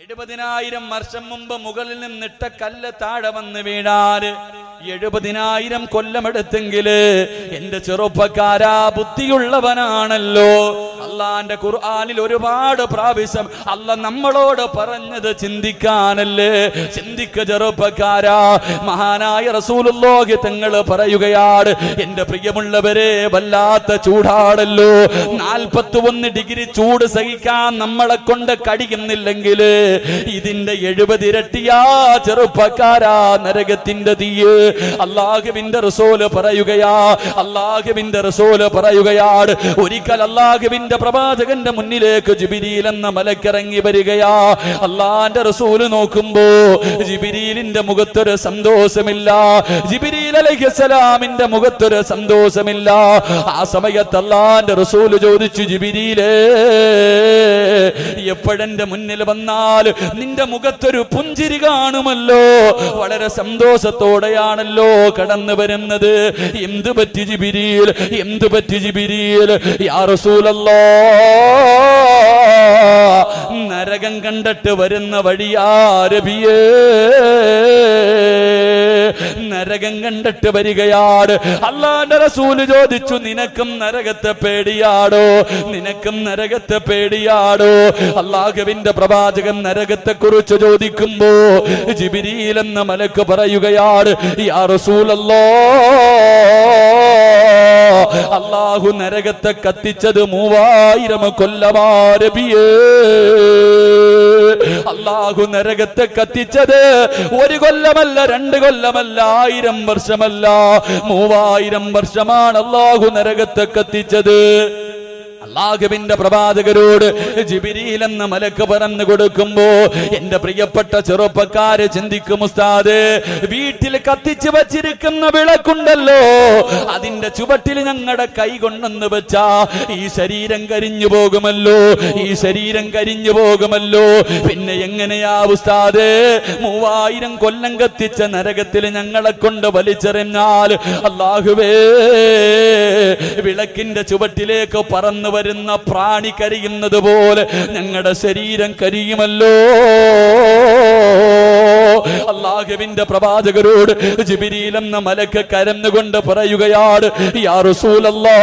എഴുപതിനായിരം വർഷം മുമ്പ് മുകളിൽ നിന്നിട്ട കല്ല് താഴെ വന്ന് വീഴാറ് എഴുപതിനായിരം കൊല്ലമെടുത്തെങ്കില് എന്റെ ചെറുപ്പക്കാരാ ബുദ്ധിയുള്ളവനാണല്ലോ അള്ളാന്റെ ഖുർആനിൽ ഒരുപാട് പ്രാവശ്യം അല്ല നമ്മളോട് പറഞ്ഞത് ചിന്തിക്കാനല്ലേ ചിന്തിക്ക ചെറുപ്പക്കാരാ മഹാനായ റസൂലുള്ളാഹി തങ്ങൾ പറയുകയാണ് എന്റെ പ്രിയമുള്ളവരെ വല്ലാത്ത ചൂടാടല്ലോ നാൽപ്പത്തി ഒന്ന് ഡിഗ്രി ചൂട് സഹിക്കാൻ നമ്മളെ കൊണ്ട് കഴിയുന്നില്ലെങ്കിൽ ഇതിന്റെ എഴുപത് ഇരട്ടിയാ ചെറുപ്പക്കാരാ നരകത്തിന്റെ തീയ് അള്ളാഹുവിന്റെ റസൂല് പറയുകയാ അള്ളാഹുവിന്റെ റസൂല് പറയുകയാണ് ഒരിക്കൽ അള്ളാഹുവിന്റെ പ്രവാചകന്റെ മുന്നിലേക്ക് ജിബിരിയിൽ എന്ന മലക്കിറങ്ങി വരികയാ അള്ളാന്റെ റസൂല് നോക്കുമ്പോ ജിബിരിലിന്റെ മുഖത്തൊരു സന്തോഷമില്ല ജിബിരിൽ അലൈഹിസ്സലാമിന്റെ മുഖത്തൊരു സന്തോഷമില്ല ആ സമയത്ത് അള്ളാന്റെ റസൂല് ചോദിച്ചു ജിബിരിയിലേ എപ്പോഴെന്റെ മുന്നിൽ വന്നാൽ നിന്റെ മുഖത്തൊരു പുഞ്ചിരി കാണുമല്ലോ വളരെ സന്തോഷത്തോടെയാണല്ലോ കടന്നു വരുന്നത് എന്ത് പറ്റി ജിബിരിയിൽ എന്ത് പറ്റി ജിബിരിയിൽ യാ റസൂലല്ലോ നരകം കണ്ടിട്ട് വരുന്ന വഴിയാരബിയേ നരകം കണ്ടിട്ട് വരികയാണ് അള്ളാന്റെ റസൂല് ചോദിച്ചു നിനക്കും നരകത്തെ പേടിയാടോ നിനക്കും നരകത്തെ പേടിയാടോ അള്ളാഹുവിന്റെ പ്രവാചകൻ നരകത്തെ കുറിച്ച് ചോദിക്കുമ്പോ ജിബിരിയിൽ എന്ന മലക്ക് പറയുകയാണ് യാ റസൂലല്ലോ അള്ളാഹു നരകത്തെ കത്തിച്ചത് മൂവായിരം കൊല്ലമാരബിയേ അള്ളാഹു നരകത്തെ കത്തിച്ചത് ഒരു കൊല്ലമല്ല രണ്ട് കൊല്ലമല്ല ആയിരം വർഷമല്ല മൂവായിരം വർഷമാണ് അള്ളാഹു നരകത്തെ കത്തിച്ചത് അള്ളാഹുവിന്റെ പ്രവാചകരോട് ജിബിരിയിൽ എന്ന മലക്ക് പറഞ്ഞു കൊടുക്കുമ്പോ എന്റെ പ്രിയപ്പെട്ട ചെറുപ്പക്കാര് ചിന്തിക്കും ഉസ്താദ് വീട്ടിൽ കത്തിച്ചു വച്ചിരിക്കുന്ന വിളക്കുണ്ടല്ലോ അതിന്റെ ചുവട്ടിൽ ഞങ്ങളുടെ കൈ കൊണ്ടെന്ന് വെച്ചാ ഈ ശരീരം കരിഞ്ഞു പോകുമല്ലോ ഈ ശരീരം കരിഞ്ഞു പോകുമല്ലോ പിന്നെ എങ്ങനെയാ ഉസ്താദ് മൂവായിരം കൊല്ലം കത്തിച്ച നരകത്തിൽ ഞങ്ങളെ കൊണ്ട് വലിച്ചെറിഞ്ഞാൽ അള്ളാഹുവേ വിളക്കിന്റെ ചുവട്ടിലേക്ക് പറന്നു വരുന്ന പ്രാണി കരിയുന്നത് പോലെ ഞങ്ങളുടെ ശരീരം കരിയുമല്ലോ അള്ളാഹുവിന്റെ പ്രവാചകരോട് ജിബിരിയിൽ എന്ന മലക്ക് കരന്നുകൊണ്ട് പറയുകയാണ് യാ റസൂലല്ലാ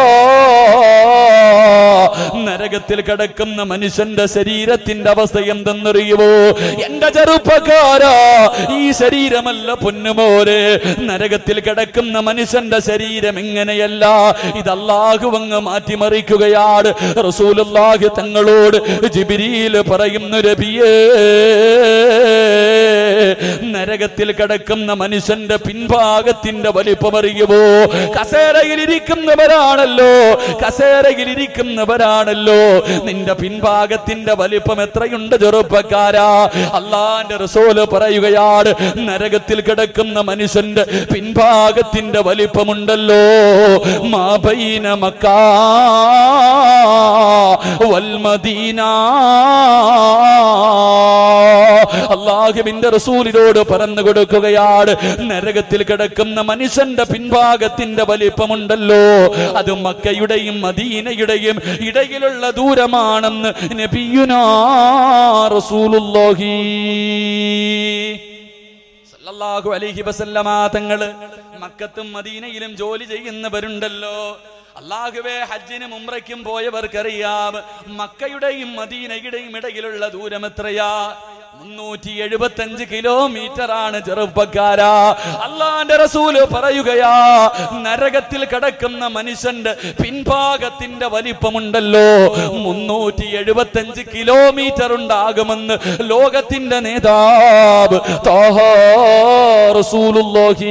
നരകത്തിൽ കിടക്കുന്ന മനുഷ്യന്റെ ശരീരത്തിന്റെ അവസ്ഥ എന്തെന്നറിയുമോ എന്റെ ചെറുപ്പക്കാരാ ഈ ശരീരമല്ല പൊന്നുമോരെ നരകത്തിൽ കിടക്കുന്ന മനുഷ്യന്റെ ശരീരം ഇങ്ങനെയല്ല ഇത് അള്ളാഹു അങ്ങ് മാറ്റിമറിക്കുകയാണ് റസൂലുള്ളാഹി തങ്ങളോട് ജിബിരിയിൽ പറയുന്നു രബിയേ നരകത്തിൽ കിടക്കുന്ന മനുഷ്യന്റെ പിൻഭാഗത്തിന്റെ വലിപ്പമറിയുമോ കസേരയിൽ ഇരിക്കുന്നവരാണല്ലോ കസേരയിൽ ഇരിക്കുന്നവരാണല്ലോ നിന്റെ പിൻഭാഗത്തിന്റെ വലിപ്പം എത്രയുണ്ട് ചെറുപ്പക്കാരാ അള്ളാന്റെ റസോല് പറയുകയാണ് നരകത്തിൽ കിടക്കുന്ന മനുഷ്യന്റെ പിൻഭാഗത്തിന്റെ വലിപ്പമുണ്ടല്ലോ മാബൈന മക്കാ വൽമദീന അള്ളാഹുവിന്റെ റസൂലിനോട് പറഞ്ഞു കൊടുക്കുകയാണ് നരകത്തിൽ കിടക്കുന്ന മനുഷ്യന്റെ പിൻഭാഗത്തിന്റെ വലിപ്പമുണ്ടല്ലോ അത് മക്കയുടെയും മദീനയുടെയും ഇടയിലുള്ള ദൂരമാണെന്ന് നബിയുനാ റസൂലുള്ളാഹി സല്ലല്ലാഹു അലൈഹി വസല്ലമ തങ്ങള് മക്കത്തും മദീനയിലും ജോലി ചെയ്യുന്നവരുണ്ടല്ലോ അള്ളാഹുവേ ഹജ്ജിനും ഉംറയ്ക്കും പോയവർക്കറിയാം മക്കയുടെയും മദീനയുടെയും ഇടയിലുള്ള ദൂരം എത്രയാ മുന്നൂറ്റി എഴുപത്തി അഞ്ച് കിലോമീറ്റർ ആണ് ചെറുപ്പക്കാരാ അള്ളാന്റെ റസൂല് പറയുകയാ നരകത്തിൽ കിടക്കുന്ന മനുഷ്യന്റെ പിൻഭാഗത്തിന്റെ വലിപ്പമുണ്ടല്ലോ മുന്നൂറ്റി എഴുപത്തി അഞ്ച് കിലോമീറ്റർ ഉണ്ടാകുമെന്ന് ലോകത്തിന്റെ നേതാവ് താഹാ റസൂലുള്ളാഹി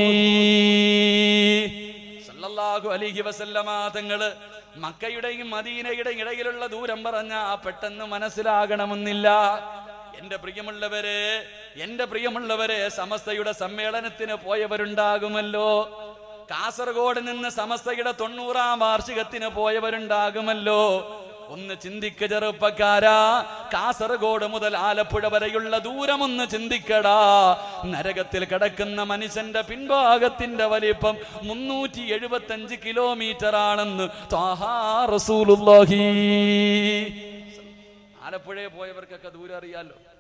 സല്ലല്ലാഹു അലൈഹി വസല്ലമ തങ്ങള് മക്കയുടെയും മദീനയുടെയും ഇടയിലുള്ള ദൂരം പറഞ്ഞ പെട്ടെന്ന് മനസ്സിലാകണമെന്നില്ല എന്റെ പ്രിയമുള്ളവരെ എന്റെ പ്രിയമുള്ളവരെ സമസ്തയുടെ സമ്മേളനത്തിന് പോയവരുണ്ടാകുമല്ലോ കാസർഗോഡ് നിന്ന് സമസ്തയുടെ തൊണ്ണൂറാം വാർഷികത്തിന് പോയവരുണ്ടാകുമല്ലോ ഒന്ന് ചിന്തിക്ക ചെറുപ്പക്കാരാ കാസർഗോഡ് മുതൽ ആലപ്പുഴ വരെയുള്ള ദൂരം ഒന്ന് ചിന്തിക്കടാ നരകത്തിൽ കിടക്കുന്ന മനുഷ്യന്റെ പിൻഭാഗത്തിന്റെ വലിപ്പം മുന്നൂറ്റി എഴുപത്തി അഞ്ച് കിലോമീറ്റർ ആണെന്ന് ത്വാഹാ റസൂലുള്ളാഹി ആലപ്പുഴയെ പോയവർക്കൊക്കെ ദൂരം അറിയാലോ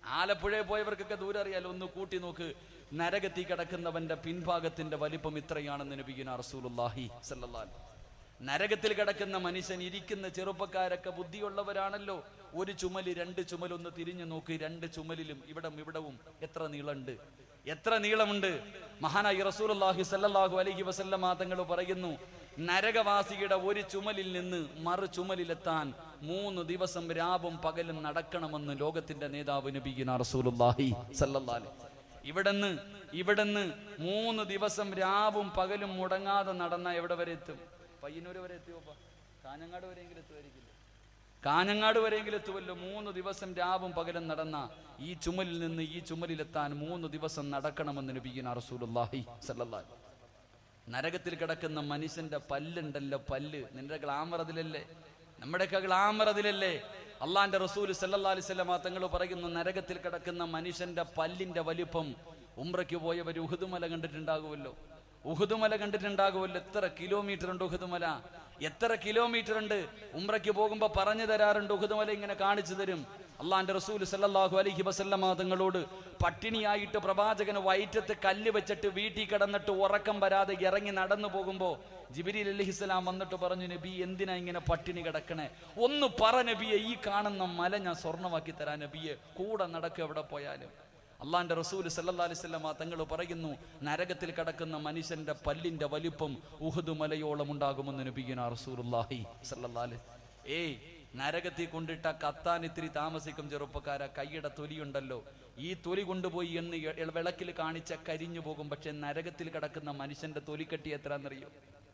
ആലപ്പുഴയിൽ പോയവർക്കൊക്കെ ദൂരം അറിയാലോ ഒന്ന് കൂട്ടി നോക്ക് നരകത്തി കിടക്കുന്നവന്റെ പിൻഭാഗത്തിന്റെ വലിപ്പം ഇത്രയാണെന്ന് നബിഗിന റസൂലുള്ളാഹി സല്ലല്ലാഹു അലൈഹി നരകത്തിൽ കിടക്കുന്ന മനുഷ്യൻ ഇരിക്കുന്ന ചെറുപ്പക്കാരൊക്കെ ബുദ്ധിയുള്ളവരാണല്ലോ ഒരു ചുമല് രണ്ട് ചുമലൊന്ന് തിരിഞ്ഞു നോക്ക് രണ്ട് ചുമലിലും ഇവിടം ഇവിടവും എത്ര നീളമുണ്ട് എത്ര നീളമുണ്ട് മഹാനായി റസൂലുള്ളാഹി സല്ലല്ലാഹു അലൈഹി വസല്ലമ തങ്ങൾ പറയുന്നു നരകവാസിയുടെ ഒരു ചുമലിൽ നിന്ന് മറു ചുമലിലെത്താൻ മൂന്ന് ദിവസം രാവും പകലും നടക്കണമെന്ന് ലോകത്തിന്റെ നേതാവ് നബിഗിന റസൂലുള്ളാഹി സല്ലല്ലാഹു അലൈഹി ഇവിടുന്ന് ഇവിടുന്ന് മൂന്ന് ദിവസം രാവും പകലും മുടങ്ങാതെ നടന്ന എവിടെ വരെ എത്തും പയ്യന്നൂര് വരെ എത്തിയോപ്പാ കാഞ്ഞങ്ങാട് വരെയെങ്കിലും എത്തുമായിരിക്കില്ല കാഞ്ഞങ്ങാട് വരെയെങ്കിലും എത്തുമല്ലോ മൂന്ന് ദിവസം രാവും പകലും നടന്ന ഈ ചുമലിൽ നിന്ന് ഈ ചുമലിലെത്താൻ മൂന്ന് ദിവസം നടക്കണമെന്ന് നബിഗിന റസൂലുള്ളാഹി സല്ലല്ലാഹു അലൈഹി നരകത്തിൽ കിടക്കുന്ന മനുഷ്യന്റെ പല്ലുണ്ടല്ലോ പല്ല് നിന്റെ ഗ്ലാമർ അതിലല്ലേ നമ്മുടെയൊക്കെ ഗ്ലാമർ അതിലല്ലേ അള്ളാന്റെ റസൂൽ സല്ലല്ലാഹു അലൈഹി വസല്ലമ തങ്ങൾ പറയുന്നു നരകത്തിൽ കിടക്കുന്ന മനുഷ്യന്റെ പല്ലിന്റെ വലിപ്പം ഉംറയ്ക്ക് പോയവർ ഉഹുദുമല കണ്ടിട്ടുണ്ടാകുമല്ലോ ഉഹുദുമല കണ്ടിട്ടുണ്ടാകുമല്ലോ എത്ര കിലോമീറ്റർ ഉണ്ട് ഉഹുദുമല എത്ര കിലോമീറ്റർ ഉണ്ട് ഉംറയ്ക്ക് പോകുമ്പോ പറഞ്ഞു തരാറുണ്ട് ഉഹുദുമല ഇങ്ങനെ കാണിച്ചു തരും അള്ളാന്റെ റസൂൽ സല്ലല്ലാഹു അലൈഹി വസല്ലമ തങ്ങളോട് പട്ടിണിയായിട്ട് പ്രവാചകന് വയറ്റത്ത് കല്ല് വെച്ചിട്ട് വീട്ടിൽ കിടന്നിട്ട് ഉറക്കം വരാതെ ഇറങ്ങി നടന്നു പോകുമ്പോ ജിബിരി അലഹിസ്സലാം വന്നിട്ട് പറഞ്ഞു നബി എന്തിനാ ഇങ്ങനെ പട്ടിണി കിടക്കണേ ഒന്ന് പറ നബിയെ ഈ കാണുന്ന മല ഞാൻ സ്വർണ്ണമാക്കി തരാൻ നബിയെ കൂടെ നടക്കുക എവിടെ പോയാലും അള്ളാന്റെ റസൂൽ സല്ലല്ലാഹു അലൈഹി വസല്ലമ തങ്ങൾ പറയുന്നു നരകത്തിൽ കിടക്കുന്ന മനുഷ്യന്റെ പല്ലിന്റെ വലിപ്പം ഉഹുദ് മലയോളം ഉണ്ടാകുമെന്ന് നബിഗിന റസൂലുള്ളാഹി സല്ലല്ലാഹു അലൈഹി ഏയ് നരകത്തിൽ കൊണ്ടിട്ട കത്താൻ ഇത്തിരി താമസിക്കും ചെറുപ്പക്കാര കൈയുടെ തൊലിയുണ്ടല്ലോ ഈ തൊലി കൊണ്ടുപോയി എന്ന് എ- വിളക്കിൽ കാണിച്ച കരിഞ്ഞു പോകും പക്ഷെ നരകത്തിൽ കിടക്കുന്ന മനുഷ്യന്റെ തൊലിക്കട്ടി എത്രയെന്നറിയോ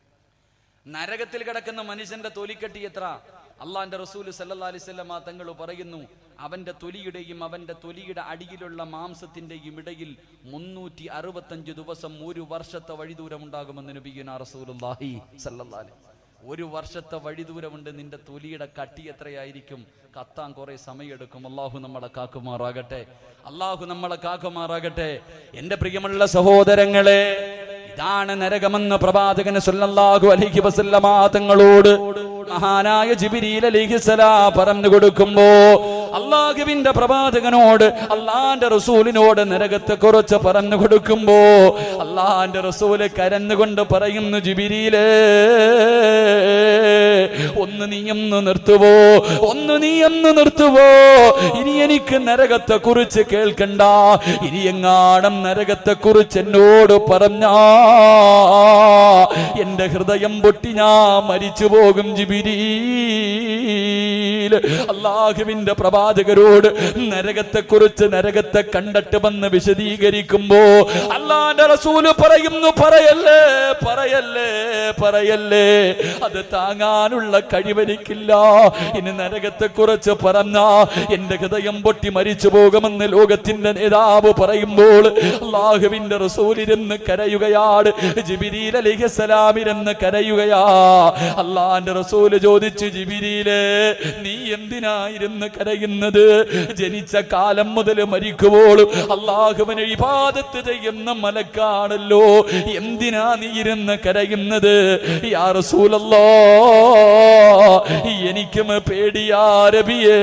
നരകത്തിൽ കിടക്കുന്ന മനുഷ്യന്റെ തൊലിക്കട്ടി എത്ര അള്ളാന്റെ റസൂല് സല്ലല്ലാഹു അലൈഹി വസല്ലമ തങ്ങൾ പറയുന്നു അവന്റെ തൊലിയുടെയും അവന്റെ തൊലിയുടെ അടിയിലുള്ള മാംസത്തിന്റെയും ഇടയിൽ മുന്നൂറ്റി അറുപത്തഞ്ച് ദിവസം ഒരു വർഷത്തെ വഴിദൂരം ഉണ്ടാകുമെന്ന് നബിയുന റസൂലുള്ളാഹി സല്ലല്ലാഹു അലൈഹി ഒരു വർഷത്തെ വഴിദൂരമുണ്ട് നിന്റെ തൊലിയുടെ കട്ടി എത്രയായിരിക്കും കത്താൻ കുറെ സമയമെടുക്കും അള്ളാഹു നമ്മളെ കാക്കുമാറാകട്ടെ അള്ളാഹു നമ്മളെ കാക്കുമാറാകട്ടെ എന്റെ പ്രിയമുള്ള സഹോദരങ്ങളെ ഇതാണ് നരകമെന്ന് പ്രവാചകന് സല്ലല്ലാഹു അലൈഹി വസല്ലമ തങ്ങളോട് മഹാനായ ജിബിരിൽ അലിഹിസലാ പറഞ്ഞു കൊടുക്കുമ്പോ അള്ളാഹുവിന്റെ പ്രവാചകനോട് അള്ളാന്റെ റസൂലിനോട് നരകത്തെ കുറിച്ച് പറഞ്ഞു കൊടുക്കുമ്പോ അള്ളാന്റെ റസൂല് കരന്നുകൊണ്ട് പറയുന്നു ജിബിരിയിലേ ഒന്ന് നീ ഒന്ന് നിർത്തുവോ ഒന്ന് നീ ഒന്ന് നിർത്തുവോ ഇനി എനിക്ക് നരകത്തെ കുറിച്ച് കേൾക്കണ്ട ഇനി എങ്ങാണം നരകത്തെ കുറിച്ച് എന്നോട് പറഞ്ഞാ എന്റെ ഹൃദയം പൊട്ടി ഞാൻ മരിച്ചു പോകും ജിബിരീൽ അള്ളാഹുവിന്റെ പ്രവാചകരോട് നരകത്തെ കുറിച്ച് നരകത്തെ കണ്ടിട്ട് വന്ന് വിശദീകരിക്കുമ്പോ അള്ളാന്റെ റസൂല് പറയുന്നു പറയല്ലേ പറയല്ലേ പറയല്ലേ അത് താങ്ങാനുള്ള കഴിവെനിക്കില്ല ഇനി നരകത്തെ കുറിച്ച് പറഞ്ഞ എന്റെ ഹൃദയം പൊട്ടി മരിച്ചു പോകുമെന്ന് ലോകത്തിന്റെ നേതാവ് പറയുമ്പോൾ അള്ളാഹുവിന്റെ റസൂലിരുന്ന് കരയുകയാണ് ജിബിരിൽ അലിഹസലാമിരുന്ന് കരയുകയാ അള്ളാന്റെ റസൂല് ചോദിച്ചു ജിബിരിയിലെ നീ എന്തിനായിരുന്നു കരയുന്നത് ജനിച്ച കാലം മുതൽ മരിക്കുമ്പോൾ അള്ളാഹുവിനെ ഇബാദത്ത് ചെയ്യുന്ന മലക്കാണല്ലോ എന്തിനാ നീ ഇരുന്ന് കരയുന്നത് യാ റസൂലല്ലോ എനിക്കും പേടിയാ രബിയേ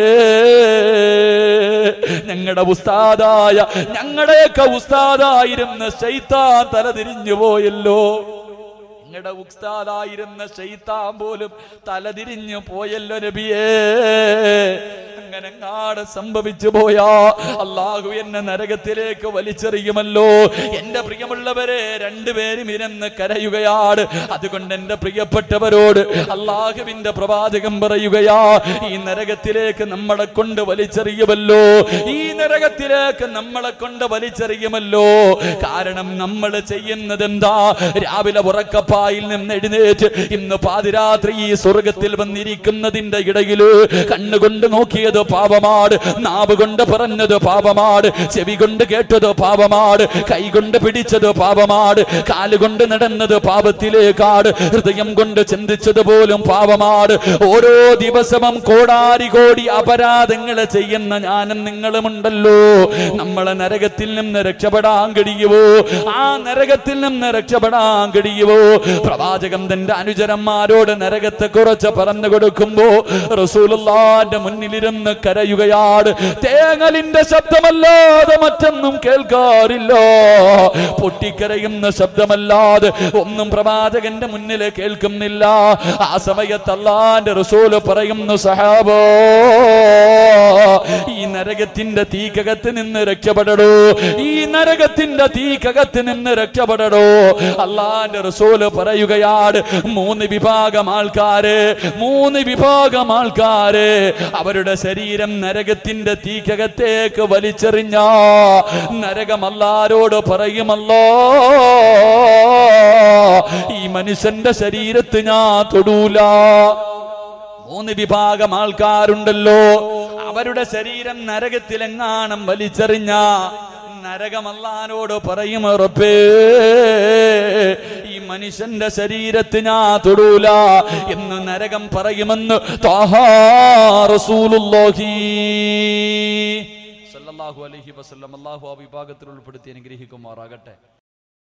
ഞങ്ങളുടെ ഉസ്താദായ ഞങ്ങളുടെയൊക്കെ ഉസ്താദായിരുന്ന ശൈത്താൻ തലതിരിഞ്ഞു പോയല്ലോ ഞങ്ങളുടെ ഉസ്താദായിരുന്ന ശൈത്താൻ പോലും തലതിരിഞ്ഞു പോയല്ലോ നബിയേ അങ്ങനെ അങ്ങാട് സംഭവിച്ചു പോയാ അള്ളാഹു എന്നെ നരകത്തിലേക്ക് വലിച്ചെറിയുമല്ലോ എന്റെ പ്രിയമുള്ളവരെ രണ്ടുപേരും ഇരുന്ന് കരയുകയാണ് അതുകൊണ്ട് എന്റെ പ്രിയപ്പെട്ടവരോട് അള്ളാഹുവിന്റെ പ്രവാചകം പറയുകയാ ഈ നരകത്തിലേക്ക് നമ്മളെ കൊണ്ട് വലിച്ചെറിയുമല്ലോ ഈ നരകത്തിലേക്ക് നമ്മളെ കൊണ്ട് വലിച്ചെറിയുമല്ലോ കാരണം നമ്മൾ ചെയ്യുന്നത് എന്താ രാവിലെ ഉറക്കപ്പായിൽ നിന്ന് എഴുന്നേറ്റ് ഇന്ന് പാതിരാത്രി ഈ സ്വർഗത്തിൽ വന്നിരിക്കുന്നതിന്റെ ഇടയില് കണ്ണുകൊണ്ട് നോക്കിയത് പാപമാണ് നാവ് കൊണ്ട് പറഞ്ഞത് പാപമാണ് ചെവി കൊണ്ട് കേട്ടത് പാപമാണ് കൈ കൊണ്ട് പിടിച്ചത് പാപമാണ് കാലുകൊണ്ട് നടന്നത് പാപത്തിലേക്കാണ് ഹൃദയം കൊണ്ട് ചിന്തിച്ചത് പോലും പാപമാണ് ഓരോ ദിവസവും കോടാരി കോടി അപരാധങ്ങൾ ചെയ്യുന്ന ഞാനും നിങ്ങളുമുണ്ടല്ലോ നമ്മളെ നരകത്തിൽ നിന്ന് രക്ഷപ്പെടാൻ കഴിയുവോ ആ നരകത്തിൽ നിന്ന് രക്ഷപ്പെടാൻ കഴിയുവോ പ്രവാചകൻ തന്റെ അനുചരന്മാരോട് നരകത്തെ കുറച്ച് പറഞ്ഞു കൊടുക്കുമ്പോ റസൂലുള്ളാന്റെ മുന്നിലിരുന്ന് കരയുകയാണ് തേങ്ങലിന്റെ ശബ്ദമല്ലാതെ മറ്റൊന്നും കേൾക്കാറില്ല പൊട്ടിക്കരയുന്ന ശബ്ദമല്ലാതെ ഒന്നും പ്രവാചകന്റെ മുന്നിൽ കേൾക്കുന്നില്ല ആ സമയത്ത് അള്ളാന്റെ റസൂല് പറയുന്നു സഹാബോ ഈ നരകത്തിന്റെ തീക്കകത്ത് നിന്ന് രക്ഷപ്പെടടോ ഈ നരകത്തിന്റെ തീക്കകത്ത് നിന്ന് രക്ഷപ്പെടടോ അള്ളാന്റെ റസൂല് പറയുകയാണ് മൂന്ന് വിഭാഗം ആൾക്കാര് മൂന്ന് വിഭാഗം ആൾക്കാര് അവരുടെ ശരീരം നരകത്തിന്റെ തീക്കകത്തേക്ക് വലിച്ചെറിഞ്ഞ നരകം അല്ലാരോട് പറയുമല്ലോ ഈ മനുഷ്യന്റെ ശരീരത്ത് ഞാൻ തൊടൂല മൂന്ന് വിഭാഗം ആൾക്കാരുണ്ടല്ലോ അവരുടെ ശരീരം നരകത്തിലെങ്ങാണം വലിച്ചെറിഞ്ഞ നരകമല്ലാനോട് പറയും ഉറപ്പേ ഈ മനുഷ്യന്റെ ശരീരത്ത് ഞാൻ തൊടൂല എന്ന് നരകം പറയുമെന്ന് ത്വാഹാ റസൂലുള്ളാഹി സല്ലല്ലാഹു അലൈഹി വസല്ലം അല്ലാഹു ആ വിഭാഗത്തിൽ ഉൾപ്പെടുത്തി അനുഗ്രഹിക്കുമാറാകട്ടെ